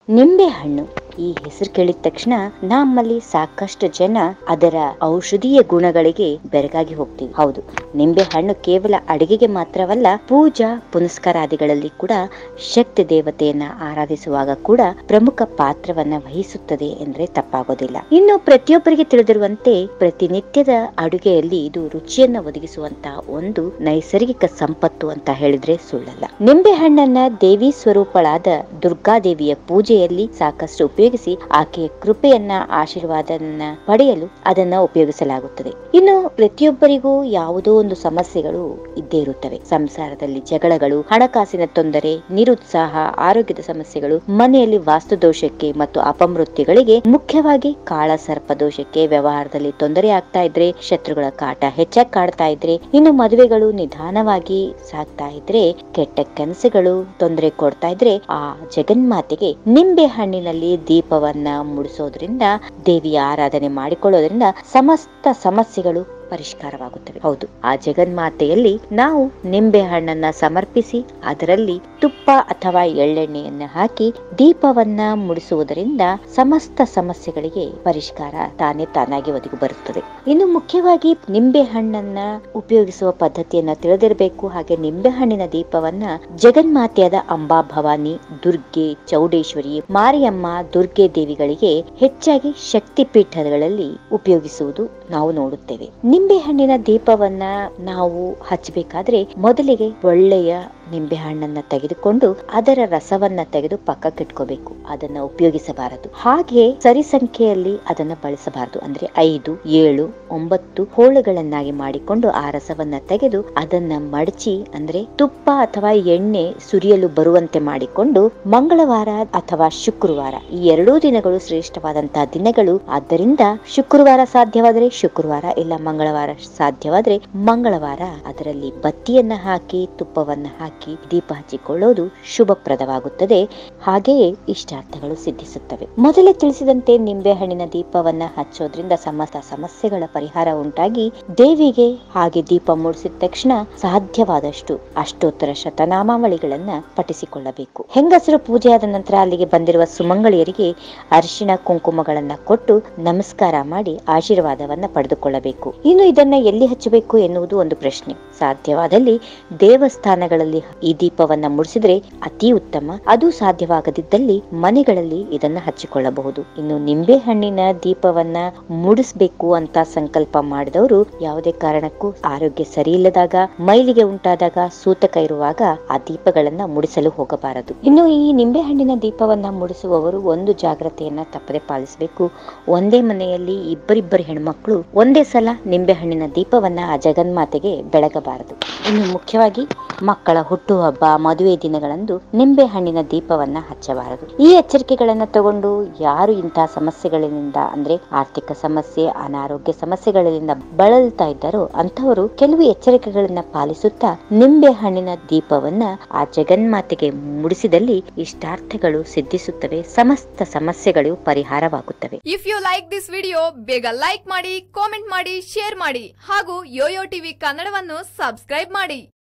ನಿಂಬೆ ಹಣ್ಣು ಈ ಹೆಸರು ಕೇಳಿದ ತಕ್ಷಣ ನಮ್ಮಲ್ಲಿ ಸಾಕಷ್ಟು ಜನ ಅದರ ಔಷಧೀಯ ಗುಣಗಳಿಗೆ ಬೆರಗಾಗಿ ಹೋಗ್ತೀವಿ ಹೌದು ನಿಂಬೆ ಹಣ್ಣು ಕೇವಲ ಅಡಿಗೆಗೆ ಮಾತ್ರವಲ್ಲ ಪೂಜಾ ಪುನಸ್ಕಾರಾದಿಗಳಲ್ಲಿ ಕೂಡ ಶಕ್ತಿ ದೇವತೆಯನ್ನ ಆರಾಧಿಸುವಾಗ ಕೂಡ ಪ್ರಮುಖ ಪಾತ್ರವನ್ನ ವಹಿಸುತ್ತದೆ ಎಂದ್ರೆ ತಪ್ಪಾಗೋದಿಲ್ಲ ಇನ್ನು ಪ್ರತಿಯೊಬ್ಬರಿಗೆ ತಿಳಿದಿರುವಂತೆ ಪ್ರತಿನಿತ್ಯದ ಅಡುಗೆಯಲ್ಲಿ ಇದು ರುಚಿಯನ್ನ ಒದಗಿಸುವಂತಹ ಒಂದು ನೈಸರ್ಗಿಕ ಸಂಪತ್ತು ಅಂತ ಹೇಳಿದ್ರೆ ಸುಳ್ಳಲ್ಲ ನಿಂಬೆ ಹಣ್ಣನ್ನ ದೇವಿ ಸ್ವರೂಪಳಾದ ದುರ್ಗಾದೇವಿಯ ಪೂಜೆಯಲ್ಲಿ ಸಾಕಷ್ಟು ಉಪಯೋಗಿಸಿ ಆಕೆಯ ಕೃಪೆಯನ್ನ ಆಶೀರ್ವಾದನ ಪಡೆಯಲು ಅದನ್ನ ಉಪಯೋಗಿಸಲಾಗುತ್ತದೆ ಇನ್ನು ಪ್ರತಿಯೊಬ್ಬರಿಗೂ ಯಾವುದೋ ಒಂದು ಸಮಸ್ಯೆಗಳು ಇದ್ದೇ ಇರುತ್ತವೆ ಸಂಸಾರದಲ್ಲಿ ಜಗಳಗಳು ಹಣಕಾಸಿನ ತೊಂದರೆ ನಿರುತ್ಸಾಹ ಆರೋಗ್ಯದ ಸಮಸ್ಯೆಗಳು ಮನೆಯಲ್ಲಿ ವಾಸ್ತು ದೋಷಕ್ಕೆ ಮತ್ತು ಅಪಮೃತ್ಯುಗಳಿಗೆ ಮುಖ್ಯವಾಗಿ ಕಾಳ ಸರ್ಪ ದೋಷಕ್ಕೆ ವ್ಯವಹಾರದಲ್ಲಿ ತೊಂದರೆ ಆಗ್ತಾ ಇದ್ರೆ ಶತ್ರುಗಳ ಕಾಟ ಹೆಚ್ಚಾಗಿ ಕಾಡ್ತಾ ಇದ್ರೆ ಇನ್ನು ಮದುವೆಗಳು ನಿಧಾನವಾಗಿ ಸಾಗ್ತಾ ಇದ್ರೆ ಕೆಟ್ಟ ಕನಸುಗಳು ತೊಂದರೆ ಕೊಡ್ತಾ ಇದ್ರೆ ಆ ಜಗನ್ಮಾತೆಗೆ ನಿಂಬೆ ಹಣ್ಣಿನಲ್ಲಿ ದೀಪವನ್ನ ಮುಡಿಸೋದ್ರಿಂದ ದೇವಿಯ ಆರಾಧನೆ ಮಾಡಿಕೊಳ್ಳೋದ್ರಿಂದ ಸಮಸ್ತ ಸಮಸ್ಯೆಗಳು ಪರಿಷ್ಕಾರವಾಗುತ್ತವೆ ಹೌದು ಆ ಜಗನ್ಮಾತೆಯಲ್ಲಿ ನಾವು ನಿಂಬೆ ಹಣ್ಣನ್ನ ಸಮರ್ಪಿಸಿ ಅದರಲ್ಲಿ ತುಪ್ಪ ಅಥವಾ ಎಳ್ಳೆಣ್ಣೆಯನ್ನ ಹಾಕಿ ದೀಪವನ್ನ ಮುಡಿಸುವುದರಿಂದ ಸಮಸ್ತ ಸಮಸ್ಯೆಗಳಿಗೆ ಪರಿಷ್ಕಾರ ತಾನೇ ತಾನಾಗಿ ಒದಗಿ ಬರುತ್ತದೆ ಇನ್ನು ಮುಖ್ಯವಾಗಿ ನಿಂಬೆ ಹಣ್ಣನ್ನ ಉಪಯೋಗಿಸುವ ಪದ್ಧತಿಯನ್ನ ತಿಳಿದಿರಬೇಕು ಹಾಗೆ ನಿಂಬೆ ಹಣ್ಣಿನ ದೀಪವನ್ನ ಜಗನ್ಮಾತೆಯಾದ ಅಂಬಾ ಭವಾನಿ ದುರ್ಗೆ ಚೌಡೇಶ್ವರಿ ಮಾರಿಯಮ್ಮ ದುರ್ಗೆ ದೇವಿಗಳಿಗೆ ಹೆಚ್ಚಾಗಿ ಶಕ್ತಿ ಪೀಠಗಳಲ್ಲಿ ಉಪಯೋಗಿಸುವುದು ನಾವು ನೋಡುತ್ತೇವೆ ನಿಂಬೆ ಹಣ್ಣಿನ ದೀಪವನ್ನ ನಾವು ಹಚ್ಚಬೇಕಾದ್ರೆ ಮೊದಲಿಗೆ ಒಳ್ಳೆಯ ನಿಂಬೆ ಹಣ್ಣನ್ನ ತೆಗೆದುಕೊಂಡು ಅದರ ರಸವನ್ನ ತೆಗೆದು ಪಕ್ಕಕ್ಕಿಟ್ಕೋಬೇಕು ಅದನ್ನ ಉಪಯೋಗಿಸಬಾರದು ಹಾಗೆ ಸರಿ ಸಂಖ್ಯೆಯಲ್ಲಿ ಅದನ್ನ ಬಳಸಬಾರದು ಅಂದ್ರೆ ಐದು ಏಳು ಒಂಬತ್ತು ಹೋಳುಗಳನ್ನಾಗಿ ಮಾಡಿಕೊಂಡು ಆ ರಸವನ್ನ ತೆಗೆದು ಅದನ್ನ ಮಡಚಿ ಅಂದ್ರೆ ತುಪ್ಪ ಅಥವಾ ಎಣ್ಣೆ ಸುರಿಯಲು ಬರುವಂತೆ ಮಾಡಿಕೊಂಡು ಮಂಗಳವಾರ ಅಥವಾ ಶುಕ್ರವಾರ ಈ ಎರಡೂ ದಿನಗಳು ಶ್ರೇಷ್ಠವಾದಂತಹ ದಿನಗಳು ಆದ್ದರಿಂದ ಶುಕ್ರವಾರ ಸಾಧ್ಯವಾದರೆ ಶುಕ್ರವಾರ ಇಲ್ಲ ಮಂಗಳವಾರ ಸಾಧ್ಯವಾದ್ರೆ ಮಂಗಳವಾರ ಅದರಲ್ಲಿ ಬತ್ತಿಯನ್ನ ಹಾಕಿ ತುಪ್ಪವನ್ನ ಹಾಕಿ ದೀಪ ಹಚ್ಚಿಕೊಳ್ಳೋದು ಶುಭಪ್ರದವಾಗುತ್ತದೆ ಹಾಗೆಯೇ ಇಷ್ಟಾರ್ಥಗಳು ಸಿದ್ಧಿಸುತ್ತವೆ ಮೊದಲೇ ತಿಳಿಸಿದಂತೆ ನಿಂಬೆ ಹಣ್ಣಿನ ದೀಪವನ್ನ ಹಚ್ಚೋದ್ರಿಂದ ಸಮಸ್ತ ಸಮಸ್ಯೆಗಳ ಪರಿಹಾರ ಉಂಟಾಗಿ ದೇವಿಗೆ ಹಾಗೆ ದೀಪ ಮೂಡಿಸಿದ ತಕ್ಷಣ ಸಾಧ್ಯವಾದಷ್ಟು ಅಷ್ಟೋತ್ತರ ಶತನಾಮಾವಳಿಗಳನ್ನ ಪಠಿಸಿಕೊಳ್ಳಬೇಕು ಹೆಂಗಸರು ಪೂಜೆಯಾದ ನಂತರ ಅಲ್ಲಿಗೆ ಬಂದಿರುವ ಸುಮಂಗಳಿಯರಿಗೆ ಅರಿಶಿಣ ಕುಂಕುಮಗಳನ್ನ ಕೊಟ್ಟು ನಮಸ್ಕಾರ ಮಾಡಿ ಆಶೀರ್ವಾದವನ್ನ ಪಡೆದುಕೊಳ್ಳಬೇಕು ಇನ್ನು ಇದನ್ನ ಎಲ್ಲಿ ಹಚ್ಚಬೇಕು ಎನ್ನುವುದು ಒಂದು ಪ್ರಶ್ನೆ ಸಾಧ್ಯವಾದಲ್ಲಿ ದೇವಸ್ಥಾನಗಳಲ್ಲಿ ಈ ದೀಪವನ್ನ ಮುಡಿಸಿದ್ರೆ ಅತಿ ಉತ್ತಮ ಅದು ಸಾಧ್ಯವಾಗದಿದ್ದಲ್ಲಿ ಮನೆಗಳಲ್ಲಿ ಇದನ್ನ ಹಚ್ಚಿಕೊಳ್ಳಬಹುದು ಇನ್ನು ನಿಂಬೆ ಹಣ್ಣಿನ ದೀಪವನ್ನ ಮುಡಿಸ್ಬೇಕು ಅಂತ ಸಂಕಲ್ಪ ಮಾಡಿದವರು ಯಾವುದೇ ಕಾರಣಕ್ಕೂ ಆರೋಗ್ಯ ಸರಿ ಇಲ್ಲದಾಗ ಮೈಲಿಗೆ ಉಂಟಾದಾಗ ಸೂತಕ ಇರುವಾಗ ಆ ದೀಪಗಳನ್ನ ಮುಡಿಸಲು ಹೋಗಬಾರದು ಇನ್ನು ಈ ನಿಂಬೆ ಹಣ್ಣಿನ ದೀಪವನ್ನ ಮುಡಿಸುವವರು ಒಂದು ಜಾಗ್ರತೆಯನ್ನ ತಪ್ಪದೆ ಪಾಲಿಸಬೇಕು ಒಂದೇ ಮನೆಯಲ್ಲಿ ಇಬ್ಬರಿಬ್ಬರು ಹೆಣ್ಮಕ್ಳು ಒಂದೇ ಸಲ ನಿಂಬೆ ಹಣ್ಣಿನ ದೀಪವನ್ನ ಆ ಜಗನ್ಮಾತೆಗೆ ಬೆಳಗಬಾರದು ಇನ್ನು ಮುಖ್ಯವಾಗಿ ಮಕ್ಕಳ ಹುಟ್ಟುಹಬ್ಬ ಮದುವೆ ದಿನಗಳಂದು ನಿಂಬೆ ಹಣ್ಣಿನ ದೀಪವನ್ನ ಹಚ್ಚಬಾರದು ಈ ಎಚ್ಚರಿಕೆಗಳನ್ನ ತಗೊಂಡು ಯಾರು ಇಂತಹ ಸಮಸ್ಯೆಗಳಿಂದ ಅಂದ್ರೆ ಆರ್ಥಿಕ ಸಮಸ್ಯೆ ಅನಾರೋಗ್ಯ ಸಮಸ್ಯೆಗಳಿಂದ ಬಳಲ್ತಾ ಇದ್ದಾರೋ ಅಂತವರು ಕೆಲವು ಎಚ್ಚರಿಕೆಗಳನ್ನ ಪಾಲಿಸುತ್ತಾ ನಿಂಬೆ ಹಣ್ಣಿನ ದೀಪವನ್ನ ಆ ಜಗನ್ಮಾತೆಗೆ ಮುಡಿಸಿದಲ್ಲಿ ಇಷ್ಟಾರ್ಥಗಳು ಸಿದ್ಧಿಸುತ್ತವೆ ಸಮಸ್ತ ಸಮಸ್ಯೆಗಳು ಪರಿಹಾರವಾಗುತ್ತವೆ if you like this video ಬೇಗ ಲೈಕ್ ಮಾಡಿ ಕಾಮೆಂಟ್ ಮಾಡಿ ಶೇರ್ ಮಾಡಿ ಹಾಗೂ ಯೋಯೋ ಟಿವಿ ಕನ್ನಡವನ್ನು ಸಬ್ಸ್ಕ್ರೈಬ್ ಮಾಡಿ